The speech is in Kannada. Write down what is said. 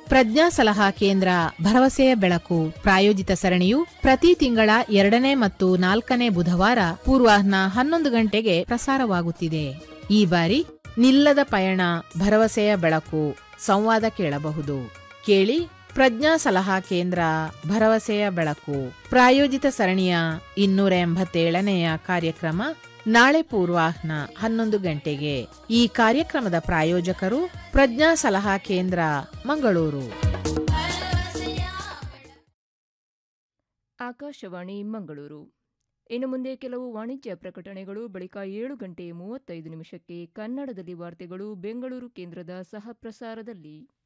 ಪ್ರಜ್ಞಾ ಸಲಹಾ ಕೇಂದ್ರ ಭರವಸೆಯ ಬೆಳಕು ಪ್ರಾಯೋಜಿತ ಸರಣಿಯು ಪ್ರತಿ ತಿಂಗಳ ಎರಡನೇ ಮತ್ತು ನಾಲ್ಕನೇ ಬುಧವಾರ ಪೂರ್ವಾಹ್ನ ಹನ್ನೊಂದು ಗಂಟೆಗೆ ಪ್ರಸಾರವಾಗುತ್ತಿದೆ ಈ ಬಾರಿ ನಿಲ್ಲದ ಪಯಣ ಭರವಸೆಯ ಬೆಳಕು ಸಂವಾದ ಕೇಳಬಹುದು ಕೇಳಿ ಪ್ರಜ್ಞಾ ಸಲಹಾ ಕೇಂದ್ರ ಭರವಸೆಯ ಬೆಳಕು ಪ್ರಾಯೋಜಿತ ಸರಣಿಯ ಇನ್ನೂರ ಎಂಬತ್ತೇಳನೆಯ ಕಾರ್ಯಕ್ರಮ ನಾಳೆ ಪೂರ್ವಾಹ್ನ ಹನ್ನೊಂದು ಗಂಟೆಗೆ ಈ ಕಾರ್ಯಕ್ರಮದ ಪ್ರಾಯೋಜಕರು ಪ್ರಜ್ಞಾ ಸಲಹಾ ಕೇಂದ್ರ ಮಂಗಳೂರು ಆಕಾಶವಾಣಿ ಮಂಗಳೂರು ಇನ್ನು ಮುಂದೆ ಕೆಲವು ವಾಣಿಜ್ಯ ಪ್ರಕಟಣೆಗಳು ಬಳಿಕ ಏಳು ಗಂಟೆ ಮೂವತ್ತೈದು ನಿಮಿಷಕ್ಕೆ ಕನ್ನಡದಲ್ಲಿ ವಾರ್ತೆಗಳು ಬೆಂಗಳೂರು ಕೇಂದ್ರದ ಸಹ ಪ್ರಸಾರದಲ್ಲಿ